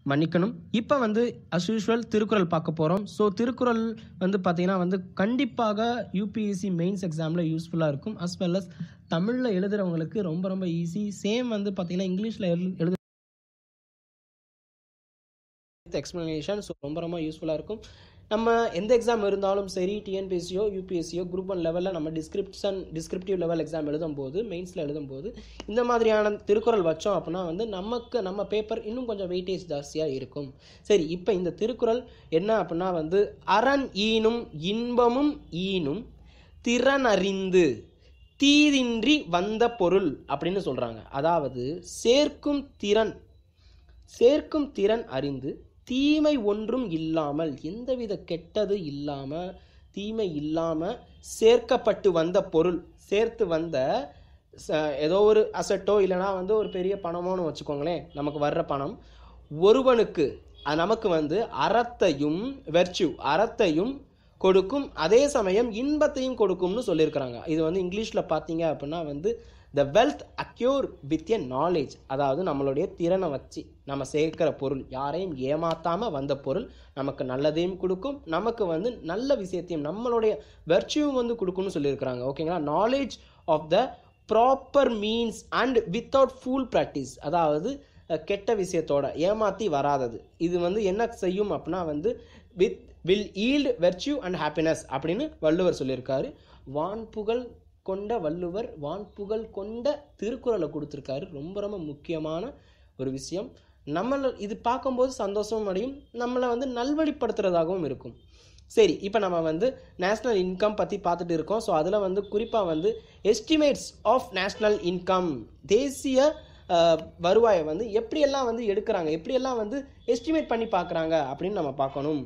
மன்னிக்கணும் இப்போ வந்து அஸ் யூஷுவல் திருக்குறள் பார்க்க போகிறோம் ஸோ திருக்குறள் வந்து பார்த்தீங்கன்னா வந்து கண்டிப்பாக யூபிஎஸ்சி மெயின்ஸ் எக்ஸாமில் யூஸ்ஃபுல்லாக இருக்கும் அஸ் வெல் அஸ் தமிழில் எழுதுறவங்களுக்கு ரொம்ப ரொம்ப ஈஸி சேம் வந்து பார்த்தீங்கன்னா இங்கிலீஷில் எழு எழுது எக்ஸ்ப்ளனேஷன் ஸோ ரொம்ப ரொம்ப யூஸ்ஃபுல்லாக இருக்கும் நம்ம எந்த எக்ஸாம் இருந்தாலும் சரி டிஎன்பிஎஸ்சியோ யூபிஎஸ்சியோ குரூப் ஒன் லெவலில் நம்ம டிஸ்கிரிப்ஷன் டிஸ்கிரிப்டிவ் லெவல் எக்ஸாம் எழுதும் போது மெயின்ஸில் எழுதும் போது இந்த மாதிரியான திருக்குறள் வச்சோம் அப்படின்னா வந்து நமக்கு நம்ம பேப்பர் இன்னும் கொஞ்சம் வெயிட்டேஜ் ஜாஸ்தியாக இருக்கும் சரி இப்போ இந்த திருக்குறள் என்ன அப்படின்னா வந்து அரண் ஈனும் இன்பமும் ஈனும் திறனறிந்து தீதின்றி வந்த பொருள் அப்படின்னு சொல்கிறாங்க அதாவது சேர்க்கும் திறன் சேர்க்கும் திறன் அறிந்து தீமை ஒன்றும் இல்லாமல் எந்தவித கெட்டது இல்லாமல் தீமை இல்லாமல் சேர்க்கப்பட்டு வந்த பொருள் சேர்த்து வந்த ச- ஏதோ ஒரு அசட்டோ இல்லைனா வந்து ஒரு பெரிய பணமோன்னு வச்சுக்கோங்களேன் நமக்கு வர்ற பணம் ஒருவனுக்கு அது நமக்கு வந்து அறத்தையும் வெர்ச்சு அறத்தையும் கொடுக்கும் அதே சமயம் இன்பத்தையும் கொடுக்கும்னு சொல்லியிருக்கிறாங்க இது வந்து இங்கிலீஷில் பார்த்தீங்க அப்படின்னா வந்து the wealth acquire with a knowledge அதாவது நம்மளுடைய திறனை வச்சு நம்ம சேர்க்கிற பொருள் யாரையும் ஏமாத்தாமல் வந்த பொருள் நமக்கு நல்லதையும் கொடுக்கும் நமக்கு வந்து நல்ல விஷயத்தையும் நம்மளுடைய வெர்ச்சியும் வந்து கொடுக்கும்னு சொல்லியிருக்கிறாங்க ஓகேங்களா knowledge of the proper means and without full practice அதாவது அஹ், கெட்ட விஷயத்தோட ஏமாத்தி வராதது இது வந்து என்ன செய்யும் அப்படின்னா வந்து with will yield virtue and happiness அப்படின்னு வள்ளுவர் சொல்லியிருக்காரு வான்புகழ் கொண்ட வள்ளுவர் வான்புகழ் கொண்ட திருக்குறளை கொடுத்துருக்காரு ரொம்ப ரொம்ப முக்கியமான ஒரு விஷயம் நம்மள இது பார்க்கும்போது சந்தோஷமும் அடையும் நம்மளை வந்து நல்வழிப்படுத்துறதாகவும் இருக்கும் சரி இப்போ நம்ம வந்து நேஷ்னல் இன்கம் பற்றி பார்த்துட்டு இருக்கோம் ஸோ அதில் வந்து குறிப்பாக வந்து எஸ்டிமேட்ஸ் ஆஃப் நேஷ்னல் இன்கம் தேசிய அஹ், வருவாயை வந்து எப்படியெல்லாம் வந்து எடுக்கிறாங்க எப்படியெல்லாம் வந்து எஸ்டிமேட் பண்ணி பார்க்குறாங்க அப்படின்னு நம்ம பார்க்கணும்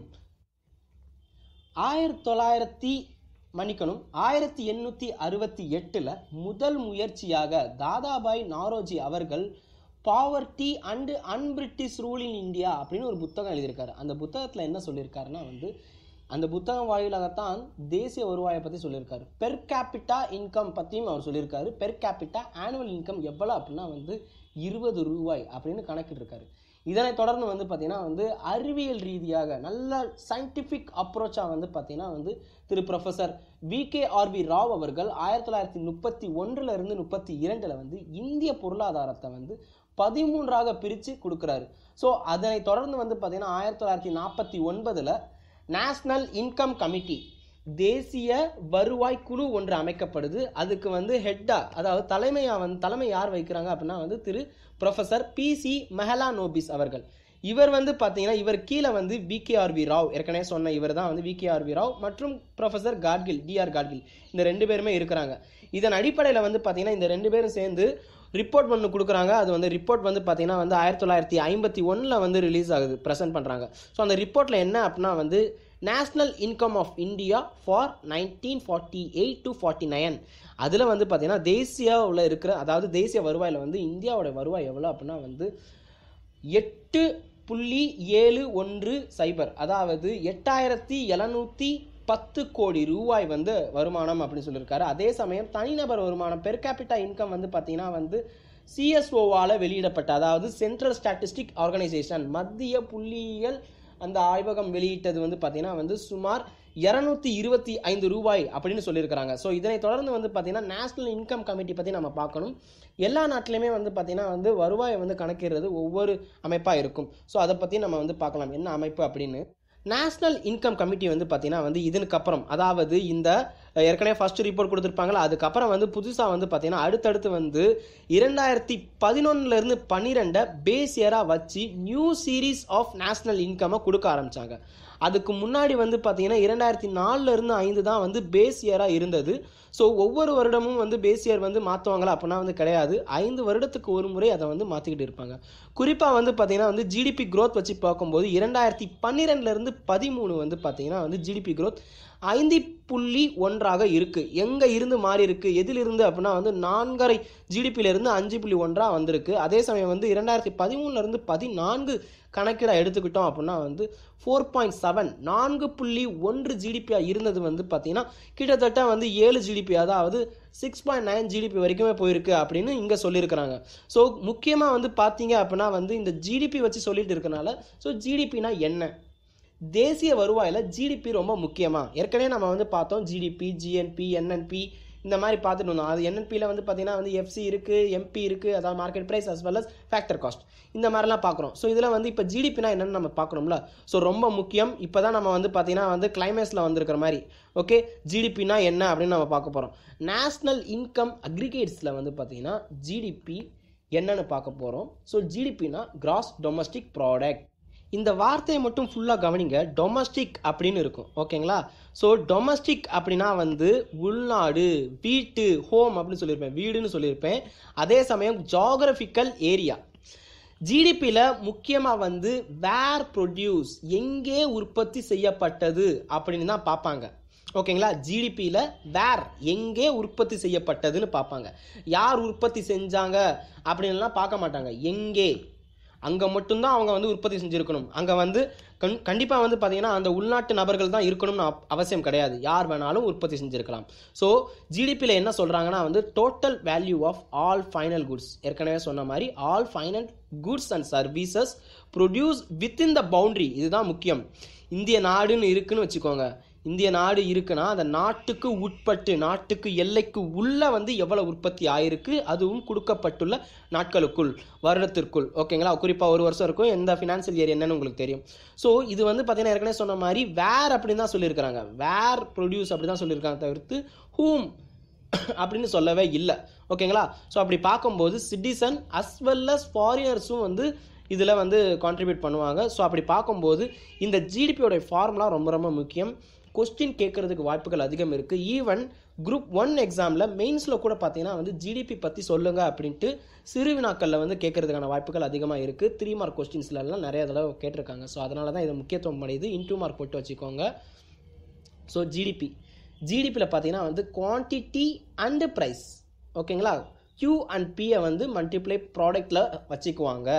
ஆயிரத்தி தொள்ளாயிரத்தி மன்னிக்கணும் ஆயிரத்தி எண்ணூற்றி அறுபத்தி எட்டில் முதல் முயற்சியாக தாதாபாய் நாரோஜி அவர்கள் poverty and un-British rule in India அப்படின்னு ஒரு புத்தகம் எழுதியிருக்காரு அந்த புத்தகத்தில் என்ன சொல்லியிருக்காருன்னா வந்து அந்த புத்தகம் வாயிலாகத்தான் தேசிய வருவாயை பற்றி சொல்லியிருக்காரு பெர் கேபிட்டா இன்கம் பற்றியும் அவர் சொல்லியிருக்காரு பெர் கேபிட்டா ஆனுவல் இன்கம் எவ்வளோ அப்படின்னா வந்து இருபது ரூபாய் அப்படின்னு கணக்கிட்டிருக்காரு இதனை தொடர்ந்து வந்து பார்த்தீங்கன்னா வந்து அறிவியல் ரீதியாக நல்ல சயின்டிஃபிக் அப்ரோச்சாக வந்து பார்த்தீங்கன்னா வந்து திரு professor V K R V Rao அவர்கள் ஆயிரத்தி தொள்ளாயிரத்தி முப்பத்தி ஒன்றுல இருந்து முப்பத்தி இரண்டில் வந்து இந்திய பொருளாதாரத்தை வந்து பதிமூன்றாக பிரித்து கொடுக்குறாரு ஸோ அதனை தொடர்ந்து வந்து பார்த்தீங்கன்னா ஆயிரத்தி தொள்ளாயிரத்தி நாற்பத்தி ஒன்பதில் நேஷ்னல் இன்கம் கமிட்டி தேசிய வருவாய் குழு ஒன்று அமைக்கப்படுது அதுக்கு வந்து ஹெட்டா அதாவது தலைமையா வந்து தலைமை யார் வைக்கிறாங்க அப்படின்னா வந்து திரு ப்ரொஃபசர் பி சி மெஹலானோபிஸ் அவர்கள் இவர் வந்து பார்த்தீங்கன்னா இவர் கீழே வந்து விகேஆர்வி ராவ் ஏற்கனவே சொன்ன இவர் தான் வந்து விகேஆர்வி ராவ் மற்றும் ப்ரொஃபசர் காட்கில் டிஆர் காட்கில் இந்த ரெண்டு பேருமே இருக்கிறாங்க இதன் அடிப்படையில் வந்து பார்த்தீங்கன்னா இந்த ரெண்டு பேரும் சேர்ந்து ரிப்போர்ட் ஒன்று கொடுக்குறாங்க அது வந்து ரிப்போர்ட் வந்து பார்த்தீங்கன்னா வந்து ஆயிரத்தி தொள்ளாயிரத்தி ஐம்பத்தி ஒன்றில் வந்து ரிலீஸ் ஆகுது ப்ரெசென்ட் பண்ணுறாங்க ஸோ அந்த ரிப்போர்ட்டில் என்ன அப்படின்னா வந்து national income of India for nineteen forty eight to forty nine அதில் வந்து பார்த்தீங்கன்னா தேசியாவில் இருக்கிற அதாவது தேசிய வருவாயில் வந்து இந்தியாவோட வருவாய் எவ்வளோ அப்படின்னா வந்து எட்டு புள்ளி ஏழு ஒன்று சைபர் அதாவது எட்டாயிரத்தி எழுநூற்றி பத்து கோடி ரூபாய் வந்து வருமானம் அப்படின்னு சொல்லியிருக்காரு அதே சமயம் தனிநபர் வருமானம் பெர் கேபிட்டா இன்கம் வந்து பார்த்தீங்கன்னா வந்து சிஎஸ்ஓவால் வெளியிடப்பட்ட அதாவது சென்ட்ரல் ஸ்டாட்டிஸ்டிக் ஆர்கனைசேஷன் மத்திய புள்ளியியல் அந்த ஆய்வகம் வெளியிட்டது வந்து பார்த்தீங்கன்னா வந்து சுமார் இரநூத்தி இருபத்தி ஐந்து ரூபாய் அப்படின்னு சொல்லியிருக்கிறாங்க ஸோ இதனை தொடர்ந்து வந்து பார்த்தீங்கன்னா நேஷனல் இன்கம் கமிட்டி பற்றி நம்ம பார்க்கணும் எல்லா நாட்டிலையுமே வந்து பார்த்தீங்கன்னா வந்து வருவாயை வந்து கணக்கிடுறது ஒவ்வொரு அமைப்பாக இருக்கும் ஸோ அதை பற்றி நம்ம வந்து பார்க்கலாம் என்ன அமைப்பு அப்படின்னு நேஷ்னல் இன்கம் கமிட்டி வந்து பார்த்தீங்கன்னா வந்து இதற்கு அப்புறம் அதாவது இந்த அஹ், ஏற்கனவே ஃபர்ஸ்ட் ரிப்போர்ட் கொடுத்துருப்பாங்களா அதுக்கப்புறம் வந்து புதுசாக வந்து பார்த்தீங்கன்னா அடுத்தடுத்து வந்து இரண்டாயிரத்தி பதினொன்னுலேருந்து பன்னிரெண்டை பேஸ் இயராக வச்சு நியூ சீரீஸ் ஆஃப் நேஷ்னல் இன்கம்மை கொடுக்க ஆரம்பித்தாங்க அதுக்கு முன்னாடி வந்து பார்த்தீங்கன்னா இரண்டாயிரத்தி நாலுல இருந்து ஐந்து தான் வந்து பேஸ் இயராக இருந்தது ஸோ ஒவ்வொரு வருடமும் வந்து பேஸ் இயர் வந்து மாற்றுவாங்களா அப்படின்னா வந்து கிடையாது ஐந்து வருடத்துக்கு ஒரு முறை அதை வந்து மாற்றிக்கிட்டு இருப்பாங்க குறிப்பாக வந்து பார்த்தீங்கன்னா வந்து ஜிடிபி growth வச்சு பார்க்கும்போது இரண்டாயிரத்தி பன்னிரெண்டுலேருந்து பதிமூணு வந்து பார்த்தீங்கன்னா வந்து ஜிடிபி growth ஐந்து புள்ளி ஒன்றாக இருக்கு எங்க இருந்து மாறி இருக்கு எதிலிருந்து அப்படின்னா வந்து நான்கரை ஜிடிபியில இருந்து அஞ்சு புள்ளி ஒன்றா வந்திருக்கு அதே சமயம் வந்து இரண்டாயிரத்தி பதிமூணுல இருந்து பதினான்கு கணக்கிட எடுத்துக்கிட்டோம் அப்படின்னா வந்து ஃபோர் பாயிண்ட் செவன் நான்கு புள்ளி ஒன்று ஜிடிபியாக இருந்தது வந்து பார்த்தீங்கன்னா கிட்டத்தட்ட வந்து ஏழு ஜிடிபி அதாவது சிக்ஸ் பாயிண்ட் நைன் ஜிடிபி வரைக்குமே போயிருக்கு அப்படின்னு இங்கே சொல்லியிருக்கிறாங்க ஸோ முக்கியமாக வந்து பார்த்தீங்க அப்படின்னா வந்து இந்த ஜிடிபி வச்சு சொல்லிட்டு இருக்கனால ஸோ ஜிடிபினா என்ன தேசிய வருவாயில் ஜிடிபி ரொம்ப முக்கியமாக ஏற்கனவே நம்ம வந்து பார்த்தோம் ஜிடிபி ஜிஎன்பி என்என்பி இந்த மாதிரி பார்த்துட்டு வந்தோம் அது என்என்பியில் வந்து பார்த்தீங்கன்னா வந்து எஃப்சி இருக்குது எம்பி இருக்குது அதாவது market price as well as factor cost இந்த மாதிரிலாம் பார்க்குறோம் ஸோ இதில் வந்து இப்போ ஜிடிபினா என்னன்னு நம்ம பார்க்கணும்ல ஸோ ரொம்ப முக்கியம் இப்போ தான் நம்ம வந்து பார்த்தீங்கன்னா வந்து கிளைமேக்ஸில் வந்திருக்கிற மாதிரி ஓகே ஜிடிபினா என்ன அப்படின்னு நம்ம பார்க்க போகிறோம் நேஷ்னல் இன்கம் அக்ரிகேட்ஸில் வந்து பார்த்தீங்கன்னா ஜிடிபி என்னன்னு பார்க்க போகிறோம் ஸோ ஜிடிபினா கிராஸ் டொமஸ்டிக் ப்ராடக்ட் இந்த வார்த்தையை மட்டும் ஃபுல்லாக கவனிங்க டொமஸ்டிக் அப்படின்னு இருக்கும் ஓகேங்களா ஸோ டொமஸ்டிக் அப்படின்னா வந்து உள்நாடு வீட்டு ஹோம் அப்படின்னு சொல்லியிருப்பேன் வீடுன்னு சொல்லியிருப்பேன் அதே சமயம் ஜாகிரபிக்கல் ஏரியா ஜிடிபியில் முக்கியமாக வந்து வேர் ப்ரொடியூஸ் எங்கே உற்பத்தி செய்யப்பட்டது அப்படின்னு தான் பார்ப்பாங்க ஓகேங்களா ஜிடிபியில் வேர் எங்கே உற்பத்தி செய்யப்பட்டதுன்னு பார்ப்பாங்க யார் உற்பத்தி செஞ்சாங்க அப்படின்லாம் பார்க்க மாட்டாங்க எங்கே அங்கே மட்டும்தான் அவங்க வந்து உற்பத்தி செஞ்சுருக்கணும் அங்கே வந்து கண் கண்டிப்பாக வந்து பார்த்தீங்கன்னா அந்த உள்நாட்டு நபர்கள் தான் இருக்கணும்னு அவ- அவசியம் கிடையாது யார் வேணாலும் உற்பத்தி செஞ்சுருக்கலாம் ஸோ ஜிடிபியில் என்ன சொல்கிறாங்கன்னா வந்து total value of all final goods ஏற்கனவே சொன்ன மாதிரி all final goods and services produce within the boundary இதுதான் முக்கியம் இந்திய நாடுன்னு இருக்குன்னு வச்சுக்கோங்க இந்திய நாடு இருக்குன்னா அந்த நாட்டுக்கு உட்பட்டு நாட்டுக்கு எல்லைக்கு உள்ள வந்து எவ்வளவு உற்பத்தி ஆயிருக்கு அதுவும் கொடுக்கப்பட்டுள்ள நாட்களுக்குள் வருடத்திற்குள் ஓகேங்களா குறிப்பாக ஒரு வருஷம் இருக்கும் எந்த ஃபினான்சியல் இயர் என்னன்னு உங்களுக்கு தெரியும் ஸோ இது வந்து பார்த்தீங்கன்னா ஏற்கனவே சொன்ன மாதிரி வேர் அப்படின்னு தான் சொல்லியிருக்கிறாங்க வேர் ப்ரொடியூஸ் அப்படி தான் சொல்லியிருக்காங்க தவிர்த்து ஹூம் அப்படின்னு சொல்லவே இல்லை ஓகேங்களா ஸோ அப்படி பார்க்கும்போது சிட்டிசன் அஸ் வெல் அஸ் ஃபாரினர்ஸும் வந்து இதில் வந்து கான்ட்ரிபியூட் பண்ணுவாங்க ஸோ அப்படி பார்க்கும்போது இந்த ஜிடிபியோட ஃபார்முலா ரொம்ப ரொம்ப முக்கியம் கொஸ்டின் கேட்கறதுக்கு வாய்ப்புகள் அதிகம் இருக்குது ஈவன் குரூப் ஒன் எக்ஸாமில் மெயின்ஸில் கூட பார்த்தீங்கன்னா வந்து ஜிடிபி பற்றி சொல்லுங்க அப்படின்ட்டு சிறு வினாக்களில் வந்து கேட்கறதுக்கான வாய்ப்புகள் அதிகமாக இருக்குது த்ரீ மார்க் கொஸ்டின்ஸ்லாம் நிறைய தடவை கேட்டிருக்காங்க ஸோ அதனால தான் இது முக்கியத்துவம் அடையுது இன்டூ மார்க் போட்டு வச்சுக்கோங்க ஸோ ஜிடிபி ஜிடிபியில் பார்த்தீங்கன்னா வந்து குவான்டிட்டி அண்டு ப்ரைஸ் ஓகேங்களா Q அண்ட் பியை வந்து மல்டிப்ளை ப்ராடக்டில் வச்சுக்குவாங்க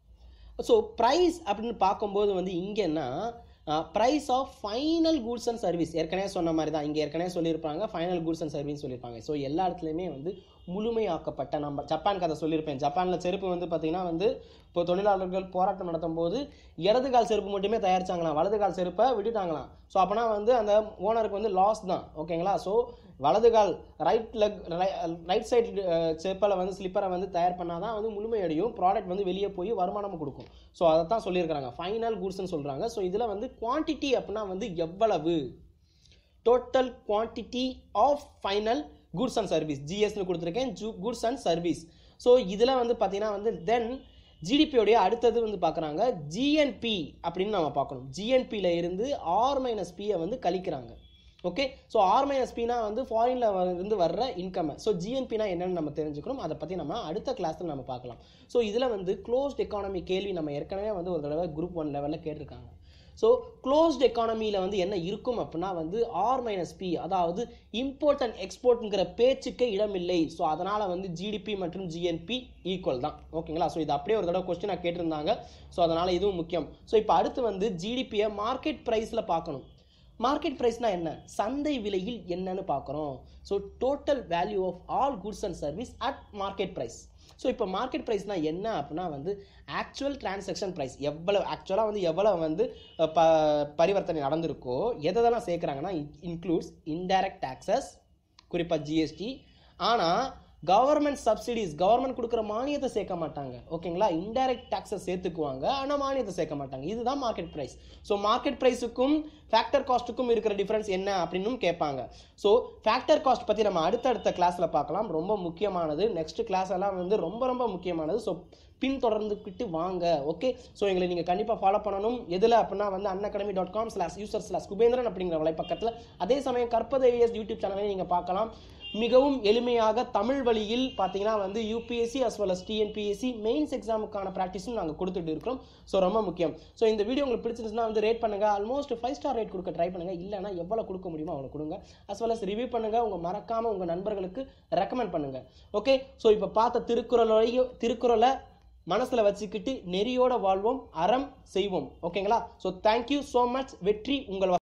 ஸோ ப்ரைஸ் அப்படின்னு பார்க்கும்போது வந்து இங்கேன்னா price of final goods and service ஏற்கனவே சொன்ன மாதிரி தான் இங்கே ஏற்கனவே சொல்லியிருப்பாங்க ஃபைனல் கூட்ஸ் அண்ட் சர்வீஸ் சொல்லியிருப்பாங்க ஸோ எல்லா இடத்துலையுமே வந்து முழுமையாக்கப்பட்ட நம்ம ஜப்பான் கதை சொல்லியிருப்பேன் ஜப்பானில் செருப்பு வந்து பார்த்திங்கன்னா வந்து இப்போ தொழிலாளர்கள் போராட்டம் நடத்தும் போது இடது கால் செருப்பு மட்டுமே தயாரிச்சாங்களாம் வலது கால் செருப்பை விட்டுட்டாங்களாம் ஸோ அப்போனா வந்து அந்த ஓனருக்கு வந்து லாஸ் தான் ஓகேங்களா ஸோ வலது கால் ரைட் லெக் ரைட் சைடு செப்பலை வந்து ஸ்லிப்பரை வந்து தயார் பண்ணால் தான் வந்து முழுமையடையும் ப்ராடக்ட் வந்து வெளியே போய் வருமானமும் கொடுக்கும் ஸோ அதை தான் சொல்லியிருக்கிறாங்க ஃபைனல் குட்ஸ்னு சொல்கிறாங்க ஸோ இதில் வந்து குவான்டிட்டி அப்படின்னா வந்து எவ்வளவு total quantity of final goods and service ஜிஎஸ்னு கொடுத்துருக்கேன் ஜூ குட்ஸ் அண்ட் சர்வீஸ் ஸோ இதில் வந்து பார்த்தீங்கன்னா வந்து தென் ஜிடிபியோடைய அடுத்தது வந்து பார்க்குறாங்க ஜிஎன்பி அப்படின்னு நம்ம பார்க்கணும் ஜிஎன்பியில் இருந்து ஆர் மைனஸ் பியை வந்து கழிக்கிறாங்க ஓகே ஸோ ஆர் மைனஸ் பினா வந்து ஃபாரினில் இருந்து வர்ற இன்கம் ஸோ ஜிஎன்பினா என்னன்னு நம்ம தெரிஞ்சுக்கணும் அதை பற்றி நம்ம அடுத்த கிளாஸில் நம்ம பார்க்கலாம் ஸோ இதில் வந்து க்ளோஸ்ட் எக்கானமி கேள்வி நம்ம ஏற்கனவே வந்து ஒரு தடவை குரூப் ஒன் லெவலில் கேட்டிருக்காங்க ஸோ க்ளோஸ்ட் எக்கானமியில் வந்து என்ன இருக்கும் அப்படின்னா வந்து ஆர் மைனஸ் பி அதாவது இம்போர்ட் அண்ட் எக்ஸ்போர்ட்ங்கிற பேச்சுக்கே இடமில்லை ஸோ அதனால் வந்து ஜிடிபி மற்றும் ஜிஎன்பி ஈக்குவல் தான் ஓகேங்களா ஸோ இது அப்படியே ஒரு தடவை கொஸ்டினாக கேட்டிருந்தாங்க ஸோ அதனால் இதுவும் முக்கியம் ஸோ இப்போ அடுத்து வந்து ஜிடிபியை மார்க்கெட் ப்ரைஸில் பார்க்கணும் மார்க்கெட் ப்ரைஸ்னா என்ன சந்தை விலையில் என்னன்னு பார்க்குறோம் so total value of all goods and service at market price so இப்போ மார்க்கெட் ப்ரைஸ்னா என்ன அப்படின்னா வந்து ஆக்சுவல் டிரான்சாக்ஷன் ப்ரைஸ் எவ்வளோ ஆக்சுவலாக வந்து எவ்வளோ வந்து அஹ், ப பரிவர்த்தனை நடந்திருக்கோ எதெல்லாம் சேர்க்குறாங்கன்னா இன்க்ளூட்ஸ் இன்டைரக்ட் taxes குறிப்பாக ஜிஎஸ்டி ஆனால் கவர்மெண்ட் சப்சிடிஸ் கவர்மெண்ட் கொடுக்குற மானியத்தை சேர்க்க மாட்டாங்க ஓகேங்களா இன்டைரக்ட் டாக்ஸை சேர்த்துக்குவாங்க ஆனால் மானியத்தை சேர்க்க மாட்டாங்க இதுதான் மார்க்கெட் ப்ரைஸ் ஸோ மார்க்கெட் ப்ரைஸுக்கும் ஃபேக்டர் காஸ்ட்டுக்கும் இருக்கிற டிஃப்ரென்ஸ் என்ன அப்படின்னும் கேட்பாங்க ஸோ ஃபேக்டர் காஸ்ட் பற்றி நம்ம அடுத்தடுத்த கிளாஸில் பார்க்கலாம் ரொம்ப முக்கியமானது நெக்ஸ்ட் கிளாஸ் எல்லாம் வந்து ரொம்ப ரொம்ப முக்கியமானது ஸோ பின்தொடர்ந்துக்கிட்டு வாங்க ஓகே ஸோ எங்களை நீங்கள் கண்டிப்பாக ஃபாலோ பண்ணணும் எதில் அப்படின்னா வந்து Unacademy dot com slash user slash Kubendran அப்படிங்கிற வலைப்பக்கத்தில் அதே சமயம் கற்பது ஐஎஸ் யூடியூப் சேனலையும் நீங்கள் பார்க்கலாம் மிகவும் எளிமையாக தமிழ் வழியில் பார்த்தீங்கன்னா வந்து UPSC as well as TNPSC mains எக்ஸாமுக்கான ப்ராக்டிஸும் நாங்கள் கொடுத்துட்டு இருக்கிறோம் ஸோ ரொம்ப முக்கியம் ஸோ இந்த வீடியோ உங்களுக்கு பிடிச்சிருந்துச்சுன்னா வந்து ரேட் பண்ணுங்க ஆல்மோஸ்ட் ஃபைவ் ஸ்டார் ரேட் கொடுக்க ட்ரை பண்ணுங்க இல்லைனா எவ்வளோ கொடுக்க முடியுமோ அவ்வளோ கொடுங்க as well as ரிவ்யூ பண்ணுங்க உங்க மறக்காம உங்க நண்பர்களுக்கு ரெக்கமெண்ட் பண்ணுங்க ஓகே ஸோ இப்போ பார்த்த திருக்குறளையும் திருக்குறளை மனசுல வச்சுக்கிட்டு நெறியோட வாழ்வோம் அறம் செய்வோம் ஓகேங்களா ஸோ தேங்க்யூ ஸோ மச் வெற்றி உங்கள்